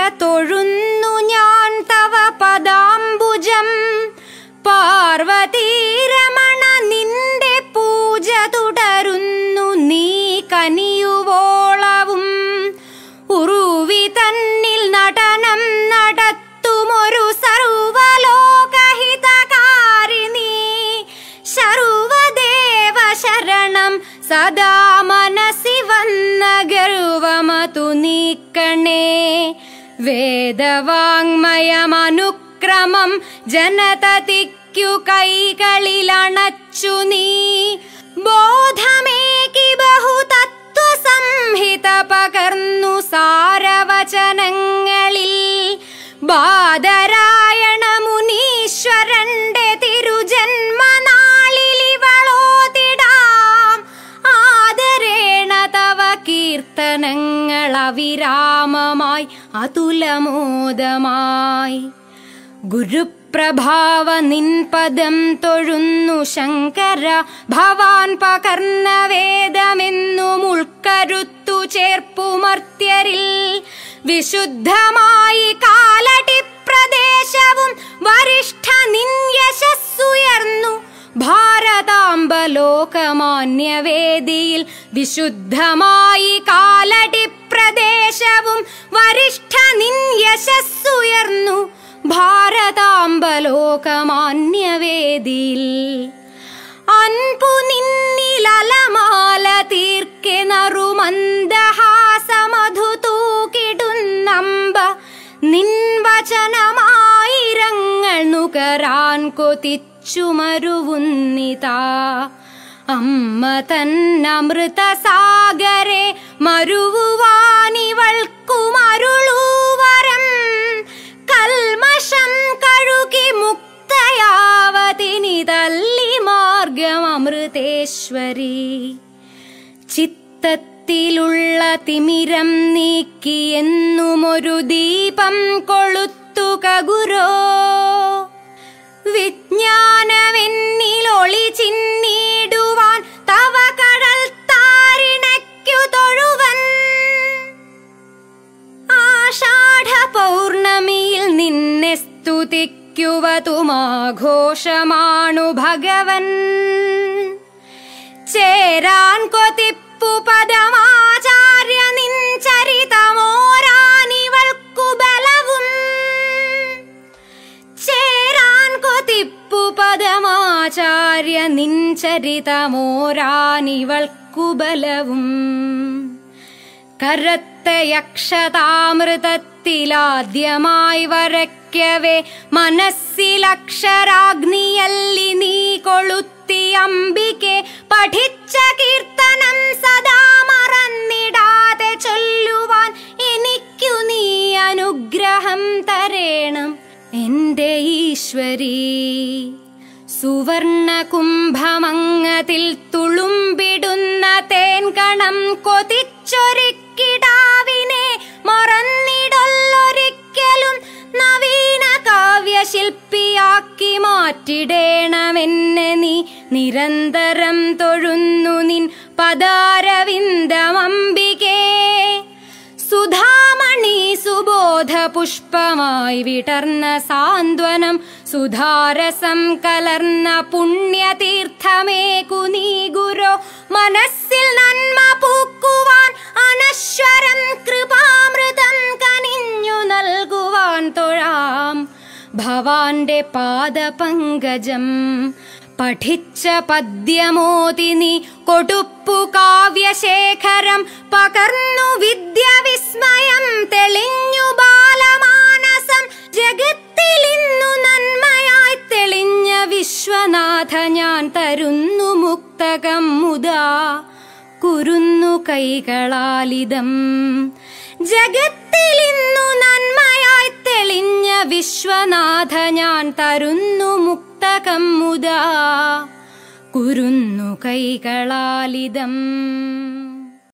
തൊഴുന്നു ഞാൻ തവ പദാംബുജം പാർവതീരമണ നിന്റെ പൂജ തുടരുന്നു നീ കനിയുവോളവും ഉറുവി തന്നിൽ നടനം നടത്തുമൊരു സർവലോകഹിതകാരിണി സർവദേവ ശരണം സദാ മനസ്സി വന്ന ഗർവമതു നീക്കണേ വേദവാങ്മയമനുക്രമം ജനതതിക്കു കൈകളിലണച്ചു നീ ബോധമേകി ബഹുതത്വസംഹിത പകർന്നു സാരവചനങ്ങളിൽ ബാദരായണ മുനീശ്വരന്റെ തിരുജന്മനാളിലിവളോതിടാം ആദരേണ തവ കീർത്തനങ്ങൾ അവിരാമമായി അതുലമോദമായി ഗുരുപ്രഭാവ നിൻ പദം തൊഴുന്നു ശങ്കര ഭവാൻ പകർന്ന വേദമെന്നും ഉൾക്കരുത്തു ചേർപ്പുമർത്യരിൽ വിശുദ്ധമായി കാലടി പ്രദേശവും വരിഷ്ഠ നിൻ യശസ്സുയർന്നു ഭാരതാംബലോകമാന്യവേദിയിൽ വിശുദ്ധമായി കാലടി പ്രദേശവും വരിഷ്ഠ നിൻ യശസ്സുയർന്നു ഭാരതാംബലോകമാന്യവേദിയിൽ അൻപു നിന്നിലലമാല തീർക്കെ നറുമന്ദഹാസമധു തൂക്കിടുന്നമ്പ നിൻ വചനമായിരങ്ങൾ നുകരാൻ കൊതിച്ചുമരുവുന്നിതാ അമ്മ തന്നമൃത സാഗരെ മരുവുവാനിവൾക്കുമരുളൂവരം കൽമഷം കഴുകി മുക്തയാവതിനി തല്ലി മാർഗം അമൃതേശ്വരി ചിത്തത്തിലുള്ള തിമിരം നീക്കി എന്നുമൊരു ദീപം കൊളുത്തുക ഗുരോ വിജ്ഞാനമെന്നിൽ ഒളി ചിന്നിടുവാൻ തവ കടൽ താരിണയ്ക്കു തൊഴുവൻ ആഷാഢ പൗർണമിയിൽ നിന്നെ സ്തുതിക്കുവതുമാഘോഷമാണു ഭഗവൻ ചേരാൻ കൊതിപ്പു പദമാചാര്യ നിൻ ചരിതമോരാനിവൾക്കു ബലവും ചേരാൻ കൊതിപ്പു പദമാചാര്യ നിൻ ചരിതമോരാനിവൾക്കു ബലവും കരത്തയക്ഷതാമൃതത്തിലാദ്യമായി വരയ്ക്കവേ മനസ്സിലക്ഷരാഗ്നിയല്ലി നീ കൊളുത്തി അംബികെ പഠിച്ച കീർത്തനം സദാ മറന്നിടാതെ ചൊല്ലുവാൻ എനിക്കു നീ അനുഗ്രഹം തരേണം എന്റെ ഈശ്വരീ സുവർണ കുംഭമങ്ങതിൽ തുളുമ്പിടുന്ന തേൻകണം കൊതിച്ചൊരുക്കിടാവിനെ മറന്നിടൊല്ലൊരിക്കലും നവീന കാവ്യശില്പിയാക്കി മാറ്റിടേണമെന്നെ നീ നിരന്തരം തൊഴുന്നു നിൻ പദാരവിന്ദമംബികേ സുധാമണി സുബോധ പുഷ്പമായി വിടർന്ന സാന്ത്വനം സുധാരസം കലർന്ന പുണ്യതീർത്ഥമേകു നീ ഗുരോ മനസ്സിൽ നന്മ പൂക്കുവാൻ അനശ്വരം കൃപാമൃതം കനിഞ്ഞു നൽകുവാൻ തൊഴാം ഭവാന്റെ പാദപങ്കജം പഠിച്ച പദ്യമോതി നീ കൊടുപ്പു കാവ്യശേഖരം പകർന്നു വിദ്യവിസ്മയം തെളിഞ്ഞു ബാലമാനസം ജഗത്തിലിന്നു നന്മയായി തെളിഞ്ഞ വിശ്വനാഥ ഞാൻ തരുന്നു മുക്തകം മുതാ കുരുന്നു കൈകളാലിതം ജഗത്തിലിന്നു നന്മയായി തെളിഞ്ഞ വിശ്വനാഥ ഞാൻ തരുന്നു മുക്തകം മുതാ കുരുന്നു കൈകളാലിതം